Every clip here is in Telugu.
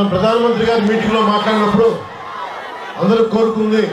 మన ప్రధానమంత్రి గారి మీటింగ్లో మాట్లాడినప్పుడు అందరూ కోరుకుంది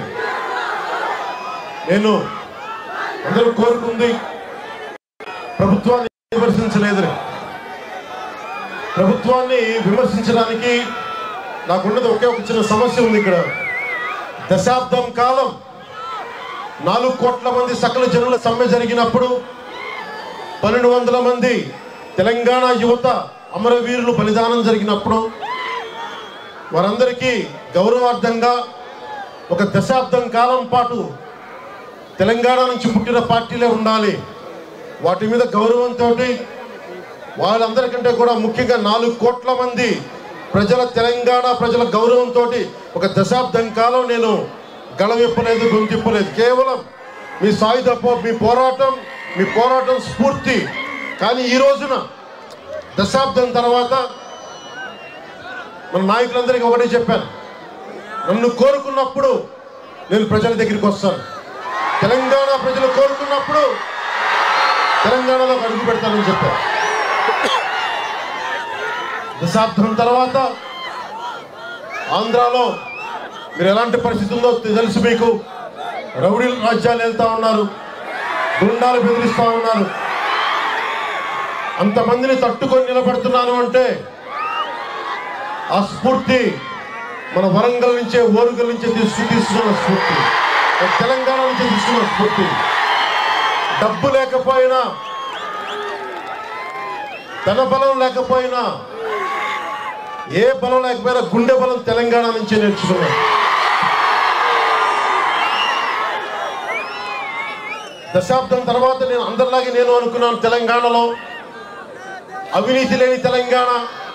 నేను అందరూ కోరుకుంది ప్రభుత్వాన్ని విమర్శించలేదని ప్రభుత్వాన్ని విమర్శించడానికి నాకున్నది ఒకే ఒక చిన్న సమస్య ఉంది ఇక్కడ దశాబ్దం కాలం నాలుగు కోట్ల మంది సకల జనుల సమ్మె జరిగినప్పుడు పన్నెండు వందల మంది తెలంగాణ యువత అమరవీరులు బలిదానం జరిగినప్పుడు వారందరికీ గౌరవార్థంగా ఒక దశాబ్దం కాలం పాటు తెలంగాణ నుంచి పుట్టిన పార్టీలే ఉండాలి వాటి మీద గౌరవంతో వాళ్ళందరికంటే కూడా ముఖ్యంగా నాలుగు కోట్ల మంది ప్రజల తెలంగాణ ప్రజల గౌరవంతో ఒక దశాబ్దం కాలం నేను గళవిప్పలేదు గొంతిప్పలేదు కేవలం మీ సాయుధ పో- మీ పోరాటం మీ పోరాటం స్ఫూర్తి కానీ ఈ రోజున దశాబ్దం తర్వాత మన నాయకులందరికీ ఒకటే చెప్పాను నన్ను కోరుకున్నప్పుడు నేను ప్రజల దగ్గరికి వస్తాను తెలంగాణ ప్రజలు కోరుకున్నప్పుడు తెలంగాణలో అడుగు పెడతానని చెప్పారు దశాబ్దం తర్వాత ఆంధ్రాలో మీరు ఎలాంటి పరిస్థితి ఉందో తెలుసు మీకు రౌడీల రాజ్యాలు వెళ్తా ఉన్నారు గుండాలు బెదిరిస్తా ఉన్నారు అంతమందిని తట్టుకొని నిలబడుతున్నాను అంటే ఆ స్ఫూర్తి మన వరంగల్ నుంచే ఓరుగల్ నుంచే తీసుకు తీసుకున్న స్ఫూర్తి మన తెలంగాణ నుంచే తీసుకున్న స్ఫూర్తి డబ్బు లేకపోయినా ధన బలం లేకపోయినా ఏ బలం లేకపోయినా గుండె బలం తెలంగాణ నుంచే నేర్చుకున్నాం దశాబ్దం తర్వాత నేను అందరిలాగే నేను అనుకున్నాను తెలంగాణలో అవినీతి లేని తెలంగాణ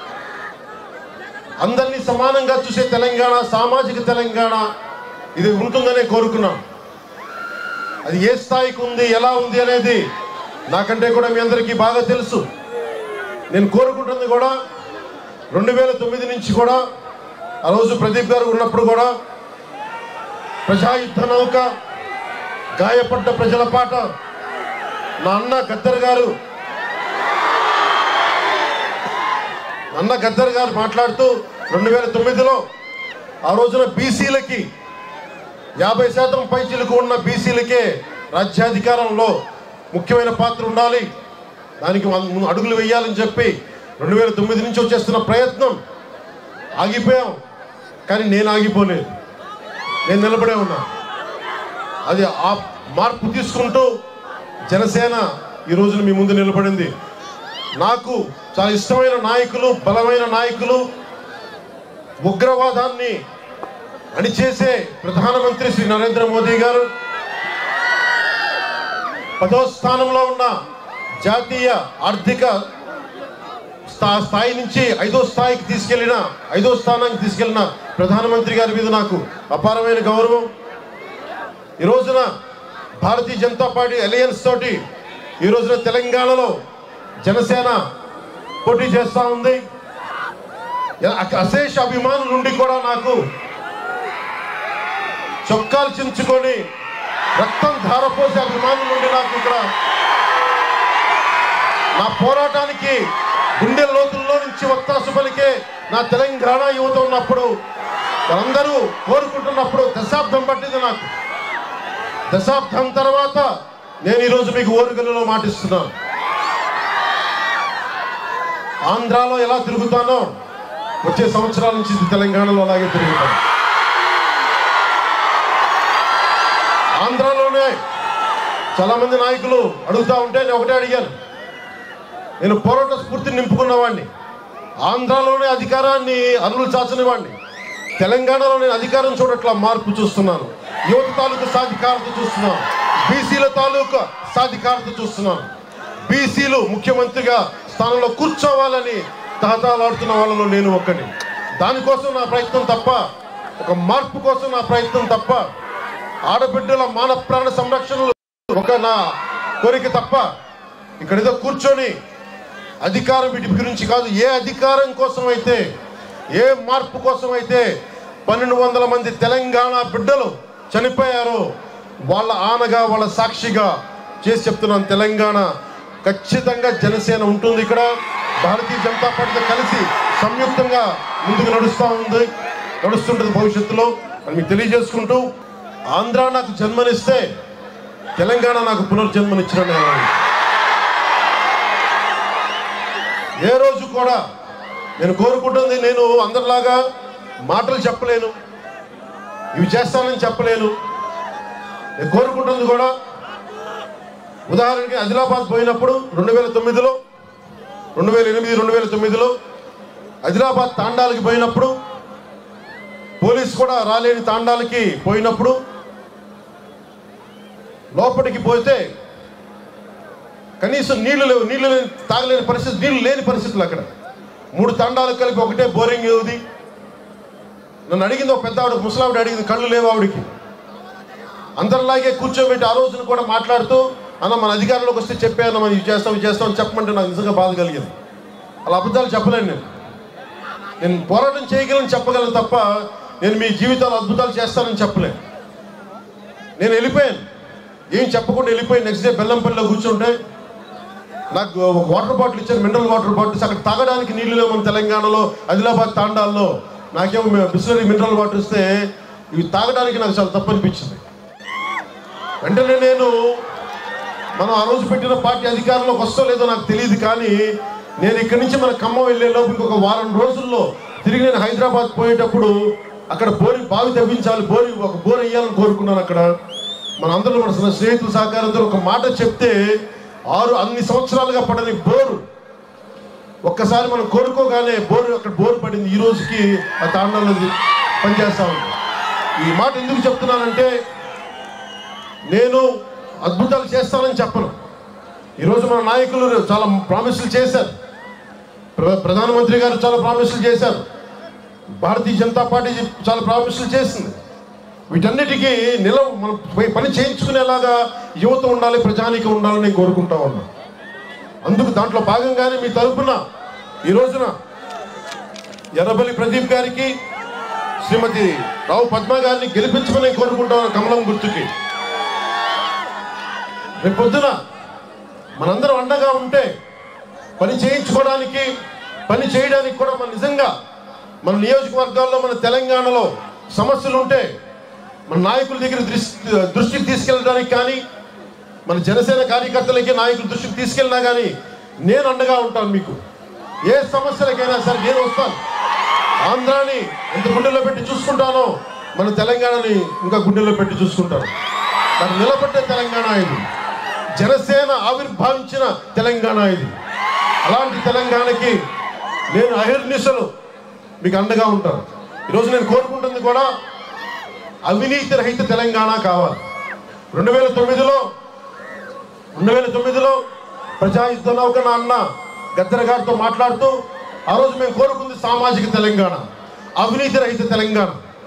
అందరినీ సమానంగా చూసే తెలంగాణ సామాజిక తెలంగాణ ఇది ఉంటుందనే కోరుకున్నాం అది ఏ స్థాయికి ఉంది ఎలా ఉంది అనేది నాకంటే కూడా మీ అందరికీ బాగా తెలుసు నేను కోరుకుంటుంది కూడా రెండు వేల తొమ్మిది నుంచి కూడా ఆ రోజు ప్రదీప్ గారు ఉన్నప్పుడు కూడా ప్రజాయుద్ధ నౌక గాయపడ్డ ప్రజల పాట నా అన్న గద్దర్ గారు అన్న గద్దర్ గారు మాట్లాడుతూ రెండు వేల తొమ్మిదిలో ఆ రోజున బీసీలకి యాభై శాతం పైచీలకు ఉన్న బీసీలకే రాజ్యాధికారంలో ముఖ్యమైన పాత్ర ఉండాలి దానికి మనం అడుగులు వేయాలని చెప్పి రెండు వేల తొమ్మిది నుంచి వచ్చేస్తున్న ప్రయత్నం ఆగిపోయాం కానీ నేను ఆగిపోలేదు నేను నిలబడే ఉన్నా అది ఆ మార్పు తీసుకుంటూ జనసేన ఈ రోజున మీ ముందు నిలబడింది నాకు చాలా ఇష్టమైన నాయకులు బలమైన నాయకులు ఉగ్రవాదాన్ని అణిచేసే ప్రధానమంత్రి శ్రీ నరేంద్ర మోదీ గారు పదో స్థానంలో ఉన్న జాతీయ ఆర్థిక స్థా- స్థాయి నుంచి ఐదో స్థాయికి తీసుకెళ్లిన ఐదో స్థానానికి తీసుకెళ్లిన ప్రధానమంత్రి గారి మీద నాకు అపారమైన గౌరవం ఈ రోజున భారతీయ జనతా పార్టీ అలయన్స్ తోటి ఈ రోజున తెలంగాణలో జనసేన పోటీ చేస్తా ఉంది అ- అశేష అభిమానుల నుండి కూడా నాకు చొక్కాలు చించుకొని రక్తం ధారపోసే అభిమానుల నుండి నాకు ఇక్కడ నా పోరాటానికి గుండె లోతుల్లో నుంచి వత్తాసు పలికే నా తెలంగాణ యువత ఉన్నప్పుడు వాళ్ళందరూ కోరుకుంటున్నప్పుడు దశాబ్దం పట్టింది నాకు దశాబ్దం తర్వాత నేను ఈరోజు మీకు ఓరుగల్లులో మాటిస్తున్నాను ఆంధ్రాలో ఎలా తిరుగుతానో వచ్చే సంవత్సరాల నుంచి తెలంగాణలో అలాగే తిరుగుతాను ఆంధ్రాలోనే చాలా మంది నాయకులు అడుగుతా ఉంటే నేను ఒకటే అడిగాను నేను పోరాట స్ఫూర్తిని నింపుకున్నవాడిని ఆంధ్రాలోనే అధికారాన్ని అరులు చాచని వాడిని తెలంగాణలో నేను అధికారం చూడట్లా మార్పు చూస్తున్నాను యువత తాలూకు సాధికారత చూస్తున్నాను బీసీల తాలూకు సాధికారత చూస్తున్నాను బీసీలు ముఖ్యమంత్రిగా స్థానంలో కూర్చోవాలని తహతాలాడుతున్న వాళ్ళలో నేను ఒక్కడి దానికోసం నా ప్రయత్నం తప్ప ఒక మార్పు కోసం నా ప్రయత్నం తప్ప ఆడబిడ్డల మాన ప్రాణ సంరక్షణలు ఒక నా కోరిక తప్ప ఇక్కడ ఏదో కూర్చొని అధికారం వీటి గురించి కాదు ఏ అధికారం కోసం అయితే ఏ మార్పు కోసం అయితే పన్నెండు వందల మంది తెలంగాణ బిడ్డలు చనిపోయారో వాళ్ళ ఆనగా వాళ్ళ సాక్షిగా చేసి చెప్తున్నాను తెలంగాణ ఖచ్చితంగా జనసేన ఉంటుంది ఇక్కడ భారతీయ జనతా పార్టీతో కలిసి సంయుక్తంగా ముందుకు నడుస్తూ ఉంది నడుస్తుంటుంది భవిష్యత్తులో అని మీకు తెలియజేసుకుంటూ ఆంధ్ర నాకు జన్మనిస్తే తెలంగాణ నాకు పునర్జన్మనిచ్చిన నేను ఏ రోజు కూడా నేను కోరుకుంటుంది నేను అందరిలాగా మాటలు చెప్పలేను ఇవి చేస్తానని చెప్పలేను నేను కోరుకుంటుంది కూడా ఉదాహరణకి ఆదిలాబాద్ పోయినప్పుడు రెండు వేల తొమ్మిదిలో రెండు వేల ఎనిమిది రెండు వేల తొమ్మిదిలో ఆదిలాబాద్ తాండాలకి పోయినప్పుడు పోలీస్ కూడా రాలేని తాండాలకి పోయినప్పుడు లోపలికి పోతే కనీసం నీళ్లు లేవు నీళ్లు లేని తాగలేని పరిస్థితి నీళ్లు లేని పరిస్థితులు అక్కడ మూడు తండాలకు కలిపి ఒకటే బోరింగ్ ఉంది నన్ను అడిగింది ఒక పెద్ద ఆవిడ ముసలావిడ అడిగింది కళ్ళు లేవు ఆవిడికి అందరిలాగే కూర్చోబెట్టి ఆ రోజున కూడా మాట్లాడుతూ అన్న మన అధికారంలోకి వస్తే చెప్పాను మనం ఇవి చేస్తాం ఇవి చేస్తాం అని చెప్పమంటే నాకు నిజంగా బాధ కలిగింది అలా అబద్ధాలు చెప్పలేను నేను నేను పోరాటం చేయగలను చెప్పగలను తప్ప నేను మీ జీవితాలు అద్భుతాలు చేస్తానని చెప్పలేను నేను వెళ్ళిపోయాను ఏం చెప్పకుండా వెళ్ళిపోయి నెక్స్ట్ డే బెల్లంపల్లిలో కూర్చుంటే నాకు ఒక వాటర్ బాటిల్ ఇచ్చారు మినరల్ వాటర్ బాటిల్స్ అక్కడ తాగడానికి నీళ్లు లేవు మన తెలంగాణలో ఆదిలాబాద్ తాండాల్లో నాకేమో బిస్లరీ మినరల్ వాటర్ ఇస్తే ఇవి తాగడానికి నాకు చాలా తప్పు అనిపించింది వెంటనే నేను మనం ఆ రోజు పెట్టిన పార్టీ అధికారంలోకి వస్తో లేదో నాకు తెలియదు కానీ నేను ఇక్కడి నుంచి మన ఖమ్మం వెళ్ళే లోపు ఇంకొక వారం రోజుల్లో తిరిగి నేను హైదరాబాద్ పోయేటప్పుడు అక్కడ బోరి బావి తవ్వించాలి బోరి ఒక బోర్ వేయాలని కోరుకున్నాను అక్కడ మన అందరూ మన స్నేహితుల సహకారంతో ఒక మాట చెప్తే ఆరు అన్ని సంవత్సరాలుగా పడని బోరు ఒక్కసారి మనం కోరుకోగానే బోరు అక్కడ బోరు పడింది ఈ రోజుకి ఆ తాండాలో పనిచేస్తా ఉంది ఈ మాట ఎందుకు చెప్తున్నానంటే నేను అద్భుతాలు చేస్తానని చెప్పను ఈరోజు మన నాయకులు చాలా ప్రామిసులు చేశారు ప్ర- ప్రధానమంత్రి గారు చాలా ప్రామిసులు చేశారు భారతీయ జనతా పార్టీ చాలా ప్రామిసులు చేసింది వీటన్నిటికీ నిలవ మనం పై- పని చేయించుకునేలాగా యువత ఉండాలి ప్రజానికి ఉండాలని నేను కోరుకుంటా ఉన్నా అందుకు దాంట్లో భాగంగానే మీ తరపున ఈ రోజున ఎర్రబల్లి ప్రదీప్ గారికి శ్రీమతి రావు పద్మ గారిని గెలిపించమని నేను కోరుకుంటా ఉన్నాను కమలం గుర్తుకి రేపు పొద్దున మనందరం అండగా ఉంటే పని చేయించుకోవడానికి పని చేయడానికి కూడా మన నిజంగా మన నియోజకవర్గాల్లో మన తెలంగాణలో సమస్యలు ఉంటే మన నాయకుల దగ్గర దృష్టి దృష్టికి తీసుకెళ్ళడానికి కానీ మన జనసేన కార్యకర్తలకి నాయకుల దృష్టికి తీసుకెళ్ళినా కానీ నేను అండగా ఉంటాను మీకు ఏ సమస్యలకైనా సరే నేను వస్తాను ఆంధ్రాని ఎంత గుండెల్లో పెట్టి చూసుకుంటానో మన తెలంగాణని ఇంకా గుండెల్లో పెట్టి చూసుకుంటాను నాకు నిలబడ్డ తెలంగాణ ఇది జనసేన ఆవిర్భావించిన తెలంగాణ ఇది అలాంటి తెలంగాణకి నేను అహిర్నిశలు మీకు అండగా ఉంటాను ఈరోజు నేను కోరుకుంటుంది కూడా అవినీతి రహిత తెలంగాణ కావాలి రెండు వేల తొమ్మిదిలో రెండు వేల తొమ్మిదిలో ప్రజాయుద్ధ నౌక నా అన్న గద్దర గారితో మాట్లాడుతూ ఆ రోజు మేము కోరుకుంది సామాజిక తెలంగాణ అవినీతి రహిత తెలంగాణ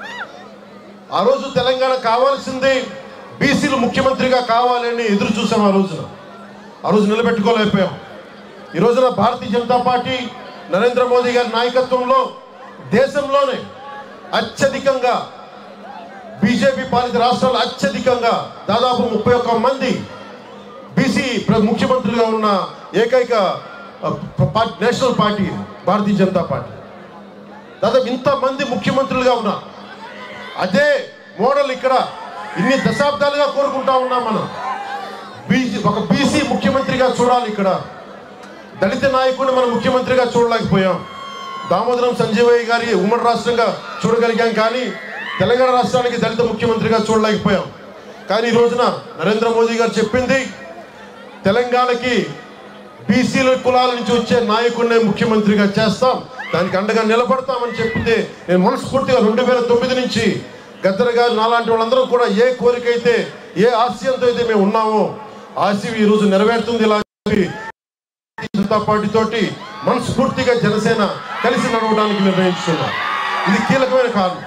ఆ రోజు తెలంగాణ కావాల్సింది బీసీలు ముఖ్యమంత్రిగా కావాలని ఎదురు చూసాం ఆ రోజున ఆ రోజు నిలబెట్టుకోలేకపోయాం ఈ రోజున భారతీయ జనతా పార్టీ నరేంద్ర మోదీ గారి నాయకత్వంలో దేశంలోనే అత్యధికంగా బీజేపీ పాలిత రాష్ట్రాలు అత్యధికంగా దాదాపు ముప్పై ఒక్క మంది బీసీ ప్ర- ముఖ్యమంత్రులుగా ఉన్న ఏకైక ఆ, ప- పా- national party Bharatiya Janata Party దాదాపు ఇంతమంది ముఖ్యమంత్రులుగా ఉన్నారు అదే మోడల్ ఇక్కడ ఇన్ని దశాబ్దాలుగా కోరుకుంటా ఉన్నాం మనం బీసీ ఒక బీసీ ముఖ్యమంత్రిగా చూడాలి ఇక్కడ దళిత నాయకుడిని మనం ముఖ్యమంత్రిగా చూడలేకపోయాం దామోదరం సంజీవయ్య గారి ఉమ్మడి రాష్ట్రంగా చూడగలిగాం కానీ తెలంగాణ రాష్ట్రానికి దళిత ముఖ్యమంత్రిగా చూడలేకపోయాం కానీ ఈ రోజున నరేంద్ర మోదీ గారు చెప్పింది తెలంగాణకి బీసీల కులాల నుంచి వచ్చే నాయకుడినే ముఖ్యమంత్రిగా చేస్తాం దానికి అండగా నిలబడతామని చెప్తే నేను మనస్ఫూర్తిగా రెండు వేల తొమ్మిది నుంచి గద్దర గారు నాలాంటి వాళ్ళందరూ కూడా ఏ కోరిక అయితే ఏ ఆశయంతో అయితే మేము ఉన్నామో ఆశయం ఈ రోజు నెరవేరుతుంది ఇలా చెప్పి భారతీయ జనతా పార్టీ తోటి మనస్ఫూర్తిగా జనసేన కలిసి నడవడానికి నిర్ణయించుకున్నాం ఇది కీలకమైన కారణం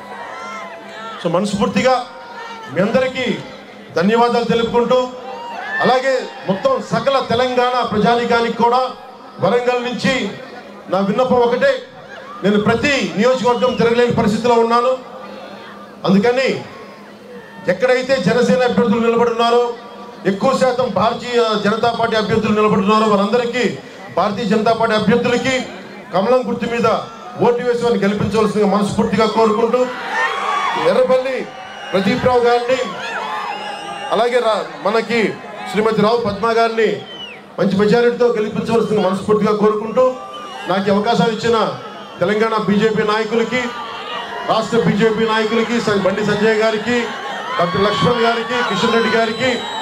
సో మనస్ఫూర్తిగా మీ అందరికీ ధన్యవాదాలు తెలుపుకుంటూ అలాగే మొత్తం సకల తెలంగాణ ప్రజానికానికి కూడా వరంగల్ నుంచి నా విన్నపం ఒకటే నేను ప్రతి నియోజకవర్గం తిరగలేని పరిస్థితిలో ఉన్నాను అందుకని ఎక్కడైతే జనసేన అభ్యర్థులు నిలబడి ఉన్నారో ఎక్కువ శాతం భారతీయ జనతా పార్టీ అభ్యర్థులు నిలబడుతున్నారో వారందరికీ భారతీయ జనతా పార్టీ అభ్యర్థులకి కమలం గుర్తు మీద ఓటు వేసి వారిని గెలిపించవలసిందిగా మనస్ఫూర్తిగా కోరుకుంటూ ఎర్రపల్లి ప్రదీప్ రావు గారిని అలాగే రా- మనకి శ్రీమతి రావు పద్మ గారిని మంచి మెజారిటీతో గెలిపించవలసిందిగా మనస్ఫూర్తిగా కోరుకుంటూ నాకు ఈ అవకాశం ఇచ్చిన తెలంగాణ బీజేపీ నాయకులకి రాష్ట్ర బీజేపీ నాయకులకి స- బండి సంజయ్ గారికి డాక్టర్ లక్ష్మణ్ గారికి కిషన్ రెడ్డి గారికి